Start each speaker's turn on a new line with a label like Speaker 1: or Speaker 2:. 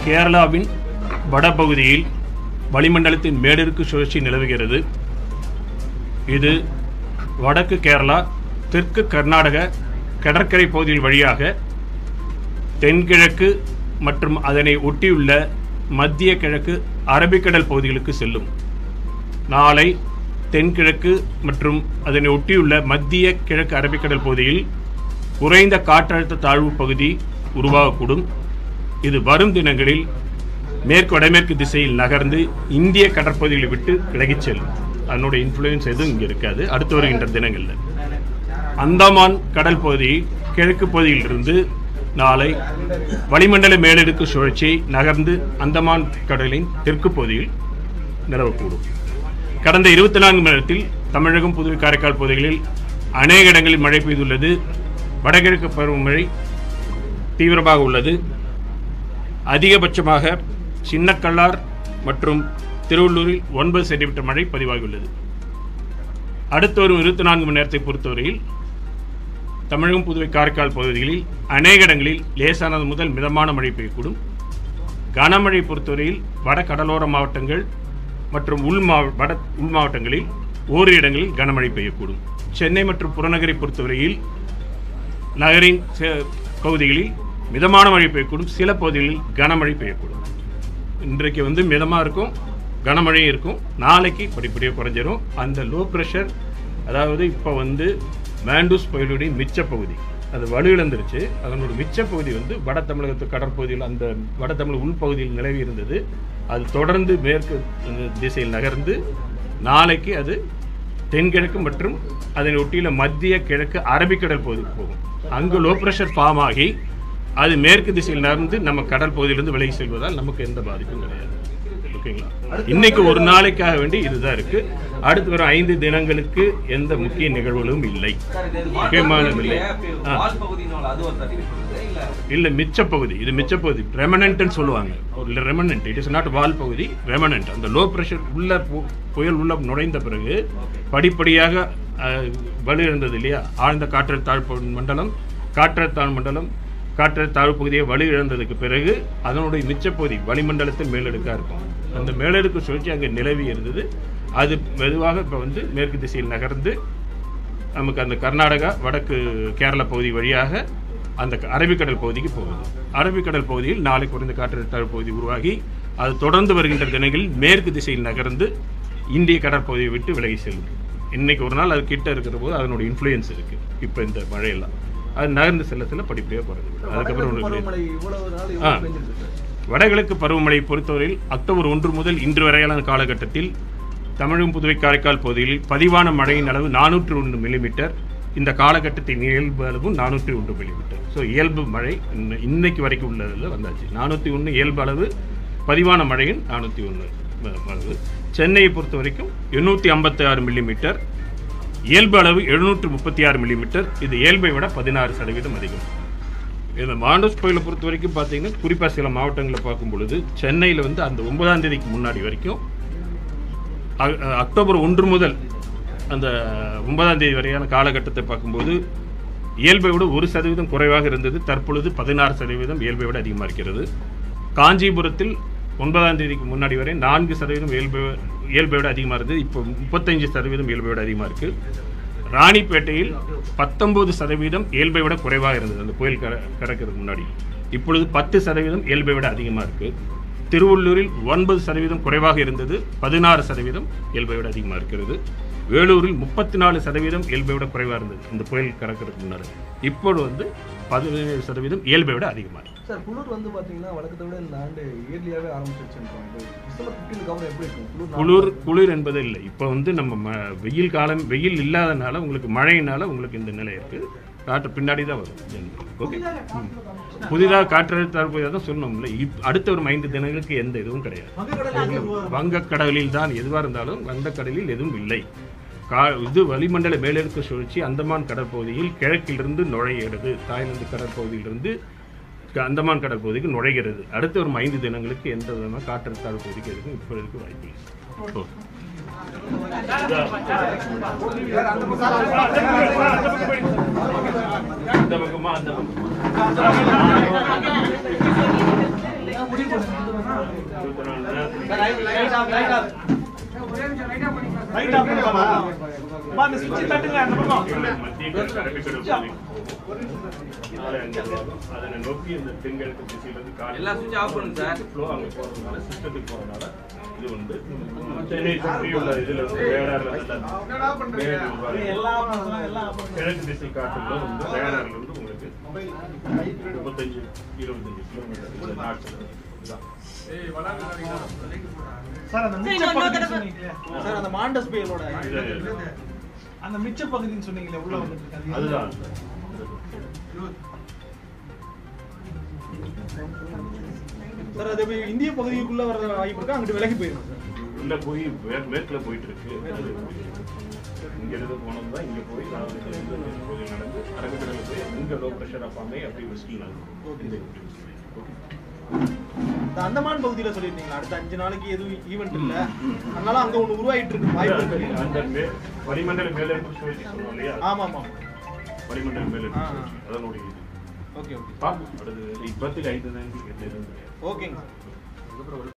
Speaker 1: கேரளாவின் வடபகுதியில் வளிமண்டலத்தின் மேலிற்கு சுழற்சி நிலவுகிறது இது வடக்கு கேரளா தெற்கு கர்நாடக கடற்கரை பகுதியில் வழியாக தென்கிழக்கு மற்றும் அதனை ஒட்டியுள்ள மத்திய கிழக்கு அரபிக்கடல் பகுதிகளுக்கு செல்லும் நாளை தென்கிழக்கு மற்றும் அதனை ஒட்டியுள்ள மத்திய கிழக்கு அரபிக்கடல் பகுதியில் குறைந்த காற்றழுத்த தாழ்வு பகுதி உருவாகக்கூடும் இது வரும் தினங்களில் மேற்கு வடமேற்கு திசையில் நகர்ந்து இந்திய கடற்பகுதிகளை விட்டு விலகிச் செல்லும் அதனுடைய இன்ஃப்ளூயன்ஸ் எதுவும் இங்கே இருக்காது அடுத்து வருகின்ற தினங்களில் அந்தமான் கடல் பகுதி கிழக்கு பகுதியிலிருந்து நாளை வளிமண்டல மேலடுக்கு சுழற்சி நகர்ந்து அந்தமான் கடலின் தெற்கு பகுதியில் நிலவக்கூடும் கடந்த இருபத்தி நான்கு மணி நேரத்தில் தமிழகம் புதுவை காரைக்கால் பகுதிகளில் அநேக இடங்களில் மழை பெய்துள்ளது வடகிழக்கு பருவமழை தீவிரமாக உள்ளது அதிகபட்சமாக சின்னக்கல்லார் மற்றும் திருவள்ளூரில் ஒன்பது சென்டிமீட்டர் மழை பதிவாகியுள்ளது அடுத்து வரும் இருபத்தி நான்கு மணி நேரத்தை பொறுத்தவரையில் தமிழகம் புதுவை காரைக்கால் பகுதிகளில் அநேக இடங்களில் லேசானது முதல் மிதமான மழை பெய்யக்கூடும் கனமழை பொறுத்தவரையில் வட கடலோர மாவட்டங்கள் மற்றும் உள் மாவ வட உள் மாவட்டங்களில் ஓரிரு இடங்களில் கனமழை பெய்யக்கூடும் சென்னை மற்றும் புறநகரை பொறுத்தவரையில் நகரின் ச- பகுதிகளில் மிதமான மழை பெய்யக்கூடும் சில பகுதிகளில் கனமழை பெய்யக்கூடும் இன்றைக்கு வந்து மிதமாக இருக்கும் கனமழையும் இருக்கும் நாளைக்கு படிப்படியாக குறைஞ்சிரும் அந்த லோ ப்ரெஷர் அதாவது இப்போ வந்து மேண்டூஸ் புயலுடைய மிச்ச பகுதி அது வலுவிழந்துருச்சு அதனோட மிச்ச பகுதி வந்து வட தமிழகத்து கடற்பகுதியில் அந்த வட தமிழக உள்பகுதியில் நிலவி இருந்தது அது தொடர்ந்து மேற்கு திசையில் நகர்ந்து நாளைக்கு அது தென்கிழக்கு மற்றும் அதனை ஒட்டியுள்ள மத்திய கிழக்கு அரபிக்கடல் பகுதிக்கு போகும் அங்கு லோ ப்ரெஷர் ஃபார்ம் ஆகி அது மேற்கு திசையில் நகர்ந்து நம்ம கடல் பகுதியிலிருந்து விலகி செல்வதால் நமக்கு எந்த பாதிப்பும் கிடையாது ஓகேங்களா இன்னைக்கு ஒரு நாளைக்காக வேண்டி இதுதான் இருக்கு அடுத்து வரும் ஐந்து தினங்களுக்கு எந்த முக்கிய நிகழ்வுகளும் இல்லை முக்கியமான இல்லை ஆ.
Speaker 2: வால் பகுதியினால் அது ஒரு தண்ணி சொல்லுது இல்ல
Speaker 1: இல்ல மிச்ச பகுதி இது மிச்ச பகுதி ரெமனன்ட்னு சொல்லுவாங்க ஒரு remnant it is not wall பகுதி ரெமனன்ட் அந்த லோ ப்ரெஷர் உள்ள பு- புயல் உள்ள நுழைந்த பிறகு படிப்படியாக அஹ், வலு இருந்தது இல்லையா ஆழ்ந்த காற்றழுத்த தாழ்வு மண்டலம் காற்றழுத்த தாழ்வு மண்டலம் காற்றழுத்த தாழ்வு பகுதியை வலு இழந்ததுக்கு பிறகு அதனுடைய மிச்ச பகுதி வளிமண்டலத்தில் மேலடுக்கா இருக்கும் அந்த மேலடுக்கு சுழற்சி அங்கே நிலவி இருந்தது அது மெதுவாக இப்போ வந்து மேற்கு திசையில் நகர்ந்து நமக்கு அந்த கர்நாடகா வடக்கு கேரளா பகுதி வழியாக அந்த க- அரபிக்கடல் பகுதிக்கு போகுது அரபிக்கடல் பகுதியில் நாளை குறைந்த காற்றழுத்த தாழ்வு பகுதி உருவாகி அது தொடர்ந்து வருகின்ற தினங்களில் மேற்கு திசையில் நகர்ந்து இந்திய கடற்பகுதியை விட்டு விலகி செல்லும் இன்னைக்கு ஒரு நாள் அது கிட்ட இருக்கிற போது அதனோட இன்ஃப்ளூயன்ஸ் இருக்கு இப்போ இந்த மழையெல்லாம் அது நகர்ந்து செல்ல செல்ல படிப்படியாக குறைஞ்சு அதுக்கப்புறம் ஒண்ணும் கிடையாது.
Speaker 3: பருவமழை இவ்வளவு நாள்
Speaker 1: ஆ.
Speaker 3: எவ்வளவு பெஞ்சிருக்கு சார்?
Speaker 1: வடகிழக்கு பருவமழை பொறுத்தவரையில் அக்டோபர் ஒன்று முதல் இன்று வரையிலான காலகட்டத்தில் தமிழகம் புதுவை காரைக்கால் பகுதியில் பதிவான மழையின் அளவு நானூற்று ஒன்று மில்லிமீட்டர் இந்த காலகட்டத்தின் இயல்பு அளவு நானூற்றி ஒன்று மில்லிமீட்டர் ஸோ இயல்பு மழை இன்ன- இன்னைக்கு வரைக்கும் உள்ளதில் வந்தாச்சு நானூற்றி ஒன்று இயல்பு அளவு பதிவான மழையின் நானூற்றி ஒன்று அளவு சென்னையை பொறுத்த வரைக்கும் எண்ணூற்றி ஐம்பத்தி ஆறு மில்லிமீட்டர் இயல்பு அளவு எழுநூற்று முப்பத்தி ஆறு மில்லிமீட்டர் இது இயல்பை விட பதினாறு சதவீதம் அதிகம் இந்த மாண்டோஸ் புயலை பொறுத்த வரைக்கும் பார்த்தீங்கன்னா குறிப்பாக சில மாவட்டங்களை பார்க்கும் பொழுது சென்னையில் வந்து அந்த ஒன்பதாம் தேதிக்கு முன்னாடி வரைக்கும் அ- அ- அக்டோபர் ஒன்று முதல் அந்த ஒன்பதாம் தேதி வரையான காலகட்டத்தை பார்க்கும்போது இயல்பை விட ஒரு சதவீதம் குறைவாக இருந்தது தற்பொழுது பதினாறு சதவீதம் இயல்பை விட அதிகமாக இருக்கிறது காஞ்சிபுரத்தில் ஒன்பதாம் தேதிக்கு முன்னாடி வரை நான்கு சதவீதம் இயல்பை இயல்பை விட அதிகமாக இருந்தது இப்போ முப்பத்தஞ்சு சதவீதம் இயல்பை விட அதிகமாக இருக்குது ராணிப்பேட்டையில் பத்தொன்பது சதவீதம் இயல்பை விட குறைவாக இருந்தது அந்த புயல் கர கறக்கிறதுக்கு முன்னாடி இப்பொழுது பத்து சதவீதம் இயல்பை விட அதிகமாக இருக்குது திருவள்ளூரில் ஒன்பது சதவீதம் குறைவாக இருந்தது பதினாறு சதவீதம் இயல்பை விட அதிகமாக இருக்கிறது வேலூரில் முப்பத்தி நாலு சதவீதம் இயல்பை விட குறைவாக இருந்தது இந்த புயல் கறக்கிறதுக்கு முன்னாடி இப்போது வந்து பதினேழு சதவீதம் இயல்பை விட அதிகமாக இருக்கு
Speaker 3: சார் குளிர் வந்து பாத்தீங்கன்னா வழக்கத்தை விட இந்த ஆண்டு இயர்லியாவே ஆரம்பிச்சிருச்சுன்றாங்க டிசம்பர் ஃபிஃப்டீனுக்கு அப்புறம் எப்படி இருக்கும் குளிர்
Speaker 1: குளிர் குளிர் என்பது இல்லை இப்போ வந்து நம்ம ம- வெயில் காலம் வெயில் இல்லாதனால உங்களுக்கு மழையினால உங்களுக்கு இந்த நிலை இருக்கு காற்று பின்னாடி தான் வரும் ஓகே புதிதாக காற்றழுத்த தாழ்வு தான் சொன்னோம்ல இப் அடுத்த ஒரு ஐந்து தினங்களுக்கு எந்த இதுவும் கிடையாது வங்கக்கடலில் தான் எதுவாக இருந்தாலும் வங்கக்கடலில் எதுவும் இல்லை கா இது வளிமண்டல மேலடுக்கு சுழற்சி அந்தமான் கடற்பகுதியில் கிழக்கிலிருந்து நுழைகிறது தாய்லாந்து கடற்பகுதியிலிருந்து க- அந்தமான் கடற்பகுதிக்கு நுழைகிறது அடுத்த ஒரு ஐந்து தினங்களுக்கு எந்த விதமான காற்றழுத்த தாழ்வு பகுதிக்கு எதுக்கும் இப்பொழுதுக்கு வாய்ப்பு இல்லை ஓ. இந்த பக்கமா அந்த பக்கம் இருபத்தி நாலு நேரத்துக்கு
Speaker 2: light off light off
Speaker 4: light off பண்ணலாமா அம்மா, அந்த சுவிட்ச் தட்டுங்க அந்த பக்கம்
Speaker 1: மத்திய கடல் அரபிக்கடல் பகுதி நாளை அங்கே அதனை நோக்கி இந்த தென்கிழக்கு திசையிலிருந்து காற்று
Speaker 2: எல்லா switch off பண்ணுங்க சார்.
Speaker 1: flow அங்கே போகிறதுனால சிஸ்டத்துக்கு போகிறதுனால இது வந்து சென்னை சுற்றியுள்ள இதில் வந்து ரேடாரில் மேடு உருவாகுது.
Speaker 4: எல்லாம் எல்லாம்
Speaker 1: கிழக்கு திசை காற்றுல வந்து ரேடார்ல இருந்து உங்களுக்கு முப்பத்தஞ்சு இருபத்தஞ்சு கிலோமீட்டர் இந்த நாட்டில் இதுதான்
Speaker 4: சார் அந்த மிச்ச பகுதின்னு சொன்னீங்களே
Speaker 5: சார் அந்த மாண்டஸ் புயலோட
Speaker 1: இது
Speaker 4: அந்த மிச்ச பகுதின்னு சொன்னீங்களே உள்ள வந்துட்டு அது
Speaker 1: அதுதான்
Speaker 5: சார் அது இப்ப இந்திய பகுதிக்குள்ள வர வாய்ப்பு இருக்கா அங்கிட்டு விலகி போயிடும் சார்
Speaker 1: உள்ள போய் மே- மேற்குல போயிட்டு இருக்கு அது இங்க இருந்து போனது தான் இங்க போய் நான் வந்து இந்த பகுதி நடந்து அரபிக்கடல போய் இங்க லோ ப்ரெஷர் ஆஃப் ஆமே அப்படி வெஸ்டில் நடக்கும் ஓகே
Speaker 5: இந்த அந்தமான் பகுதியில சொல்லிருந்தீங்களா அடுத்த அஞ்சு நாளைக்கு எதுவும் ஈவென்ட் இல்ல அதனால அங்க ஒண்ணு உருவாயிட்டு இருக்கு வாய்ப்பு இருக்கு
Speaker 1: அந்த மே வளிமண்டல மேலெடுப்பு சுழற்சி சொன்னோம் இல்லையா
Speaker 5: ஆமா ஆமா
Speaker 1: வளிமண்டல மேலெடுப்பு
Speaker 5: ஆ.
Speaker 1: சுழற்சி அதனுடைய இது
Speaker 5: ஓகே ஓகே
Speaker 1: பார்ப்போம் அடுத்து இப்போதைக்கு ஐந்து தான் எந்த இதுவும் கிடையாது
Speaker 5: ஓகேங்க சார்